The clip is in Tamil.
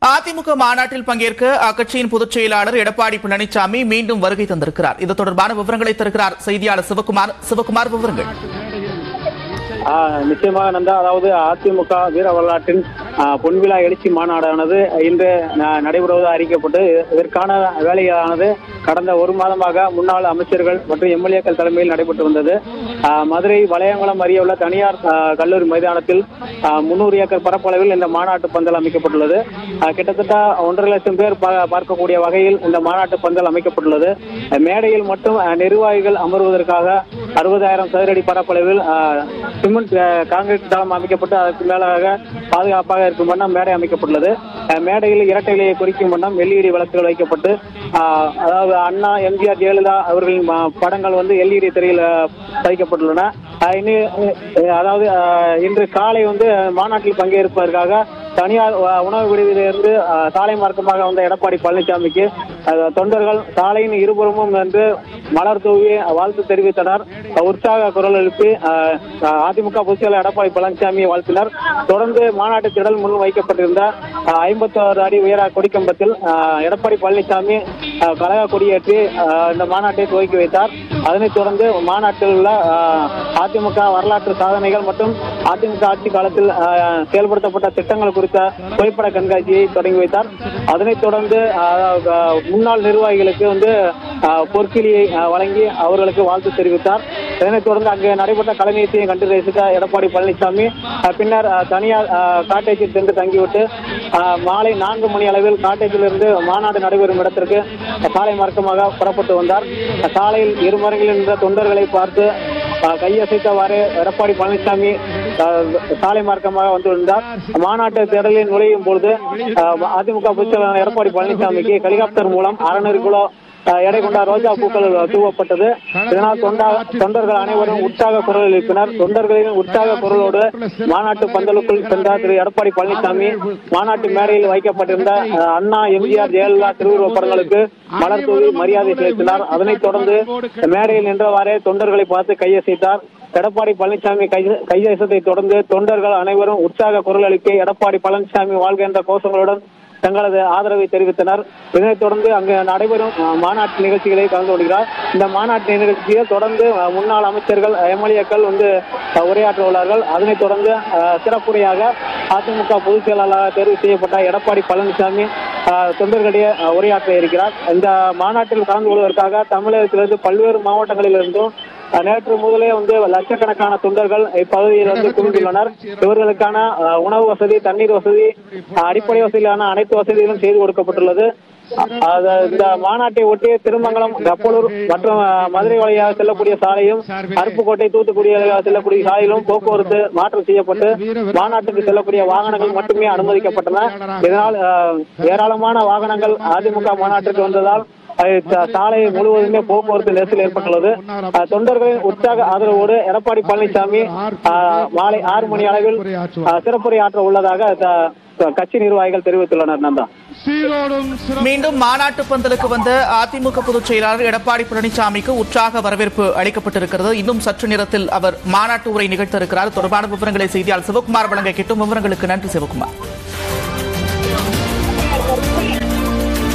அதிமுக மாநாட்டில் பங்கேற்க அக்கட்சியின் பொதுச் செயலாளர் எடப்பாடி பழனிசாமி மீண்டும் வருகை தந்திருக்கிறார் இது தொடர்பான விவரங்களை தருகிறார் செய்தியாளர் சிவகுமார் சிவகுமார் விவரங்கள் ஆஹ் நிச்சயமாக நந்தா அதாவது அதிமுக வீர வரலாற்றின் ஆஹ் பொன்விழா எழுச்சி மாநாடானது இன்று ந- நடைபெறுவது அறிவிக்கப்பட்டு இதற்கான வேலையானது கடந்த ஒரு மாதமாக முன்னாள் அமைச்சர்கள் மற்றும் எம்எல்ஏக்கள் தலைமையில் நடைபெற்று வந்தது ஆஹ் மதுரை வளையங்குளம் அருகே உள்ள தனியார் ஆஹ் கல்லூரி மைதானத்தில் முன்னூறு ஏக்கர் பரப்பளவில் இந்த மாநாட்டு பந்தல் அமைக்கப்பட்டுள்ளது ஆஹ் கிட்டத்தட்ட ஒன்றரை லட்சம் பேர் பா- பார்க்கக்கூடிய வகையில் இந்த மாநாட்டு பந்தல் அமைக்கப்பட்டுள்ளது மேடையில் மட்டும் ஆஹ் நிர்வாகிகள் அமர்வதற்காக அறுபதாயிரம் சதுரடி பரப்பளவில் ஆஹ் சிமெண்ட் ஆஹ் கான்கிரீட் தளம் அமைக்கப்பட்டு அதற்கு மேலாக பாதுகாப்பாக இருக்கும் வண்ணம் மேடை அமைக்கப்பட்டுள்ளது ஆஹ் மேடையில் இரட்டை இலையை குறிக்கும் வண்ணம் எல்இடி விளக்குகள் வைக்கப்பட்டு ஆஹ் அதாவது அண்ணா எம்ஜிஆர் ஜெயலலிதா அவர்களின் ம- படங்கள் வந்து எல்இடி திரையில் ஆஹ் பதிக்கப்பட்டுள்ளன ஆஹ் இனி ஆஹ் அதாவது ஆஹ் இன்று காலை வந்து மாநாட்டில் பங்கேற்பதற்காக தனியார் ஆஹ் உணவு விடுதியிலிருந்து ஆஹ் சாலை மார்க்கமாக வந்த எடப்பாடி பழனிசாமிக்கு ஆஹ் தொண்டர்கள் சாலையின் இருபுறமும் நின்று மலர் தூவி வாழ்த்து தெரிவித்தனர் உற்சாக குரல் எழுப்பி ஆஹ் அதிமுக பொதுச்செயலர் எடப்பாடி பழனிசாமியை வாழ்த்தினர் தொடர்ந்து மாநாட்டு திடல் முன் வைக்கப்பட்டிருந்த ஐம்பத்தாறு அடி உயர கொடிக்கம்பத்தில் ஆஹ் எடப்பாடி பழனிசாமி ஆஹ் கழக கொடியேற்றி ஆஹ் இந்த மாநாட்டை துவக்கி வைத்தார் அதனைத் தொடர்ந்து மாநாட்டில் உள்ள ஆஹ் அதிமுக வரலாற்று சாதனைகள் மற்றும் அதிமுக ஆட்சி காலத்தில் ஆஹ் செயல்படுத்தப்பட்ட திட்டங்கள் குறித்த புகைப்பட கண்காட்சியை தொடங்கி வைத்தார் அதனைத் தொடர்ந்து ஆஹ் ஆஹ் முன்னாள் நிர்வாகிகளுக்கு வந்து ஆஹ் பொற்கிளியை ஆஹ் வழங்கி அவர்களுக்கு வாழ்த்து தெரிவித்தார் இதனைத் தொடர்ந்து அங்கு நடைபெற்ற கலைநிகழ்ச்சியை கண்டு ரசித்த எடப்பாடி பழனிசாமி ஆஹ் பின்னர் ஆஹ் தனியார் ஆஹ் காட்டேஜில் சென்று தங்கிவிட்டு ஆஹ் மாலை நான்கு மணி அளவில் காட்டேஜிலிருந்து மாநாடு நடைபெறும் இடத்திற்கு சாலை மார்க்கமாக புறப்பட்டு வந்தார் சாலையில் இருமரங்களில் நின்ற தொண்டர்களை பார்த்து ஆஹ் கையசைத்தவாறு எடப்பாடி பழனிசாமி ஆஹ் சாலை மார்க்கமாக வந்துள்ளார் மாநாட்டு திடலில் நுழையும் பொழுது ஆஹ் அதிமுக பொதுச் செயலாளர் எடப்பாடி பழனிசாமிக்கு ஹெலிகாப்டர் மூலம் அறநூறு கிலோ ஆஹ் எடை கொண்ட ரோஜா பூக்கள் தூவப்பட்டது இதனால் தொண்டா தொண்டர்கள் அனைவரும் உற்சாக குரல் எழுப்பினர் தொண்டர்களின் உற்சாக குரலோடு மாநாட்டு பந்தலுக்குள் சென்ற திரு எடப்பாடி பழனிசாமி மாநாட்டு மேடையில் வைக்கப்பட்டிருந்த ஆஹ் அண்ணா எம்ஜிஆர் ஜெயலலிதா திருவுருவ படங்களுக்கு மலர் தூவி மரியாதை செலுத்தினார் அதனைத் தொடர்ந்து மேடையில் நின்றவாறே தொண்டர்களை பார்த்து கையசைத்தார் எடப்பாடி பழனிசாமி கை- கையசத்தை தொடர்ந்து தொண்டர்கள் அனைவரும் உற்சாக குரல் எழுப்பி எடப்பாடி பழனிசாமி வாழ்க என்ற கோஷங்களுடன் தங்களது ஆதரவை தெரிவித்தனர் இதனைத் தொடர்ந்து அங்கு நடைபெறும் அஹ், மாநாட்டு நிகழ்ச்சிகளை கலந்து கொள்கிறார் இந்த மாநாட்டு நிகழ்ச்சியில் தொடர்ந்து அஹ், முன்னாள் அமைச்சர்கள் எம்எல்ஏக்கள் வந்து அஹ், உரையாற்ற உள்ளார்கள் அதனைத் தொடர்ந்து அஹ், சிறப்புரையாக அதிமுக பொதுச் செயலாளராக தேர்வு செய்யப்பட்ட எடப்பாடி பழனிசாமி அஹ், தொண்டர்களிடையே அஹ், உரையாற்ற இருக்கிறார் இந்த மாநாட்டில் கலந்து கொள்வதற்காக தமிழகத்திலிருந்து பல்வேறு மாவட்டங்களிலிருந்தும் அஹ், நேற்று முதலே வந்து லட்சக்கணக்கான தொண்டர்கள் இப்பகுதியில் வந்து குவிந்துள்ளனர் இவர்களுக்கான அஹ், உணவு வசதி தண்ணீர் வசதி அஹ், அடிப்படை வசதியிலான அனைத்து வசதிகளும் செய்து கொடுக்கப்பட்டுள்ளது அ- அது இந்த மாநாட்டை ஒட்டி திருமங்கலம் கப்பலூர் மற்றும் அஹ், மதுரை வழியாக செல்லக்கூடிய சாலையும் அருப்புக்கோட்டை தூத்துக்குடி வழியாக செல்லக்கூடிய சாலையிலும் போக்குவரத்து மாற்றம் செய்யப்பட்டு மாநாட்டுக்கு செல்லக்கூடிய வாகனங்கள் மட்டுமே அனுமதிக்கப்பட்டன இதனால் அஹ், ஏராளமான வாகனங்கள் அதிமுக மாநாட்டிற்கு வந்ததால் அஹ், சா- சாலை முழுவதுமே போக்குவரத்து நெரிசல் ஏற்பட்டுள்ளது அஹ், தொண்டர்களின் உற்சாக ஆதரவோடு எடப்பாடி பழனிசாமி அஹ், மாலை ஆறு மணி அளவில் அஹ், சிறப்புரை ஆற்ற உள்ளதாக த- கட்சி நிர்வாகிகள் தெரிவித்துள்ளனர் நந்தா சீரோடும் சிறப்பு மீண்டும் மாநாட்டு பந்தலுக்கு வந்த அதிமுக பொதுச் செயலாளர் எடப்பாடி பழனிசாமிக்கு உற்சாக வரவேற்பு அளிக்கப்பட்டிருக்கிறது இன்னும் சற்று நேரத்தில் அவர் மாநாட்டு உரை நிகழ்த்த இருக்கிறார் தொடர்பான விவரங்களை செய்தியாளர் சிவகுமார் வழங்க கிட்டும் விவரங்களுக்கு நன்றி சிவகுமார்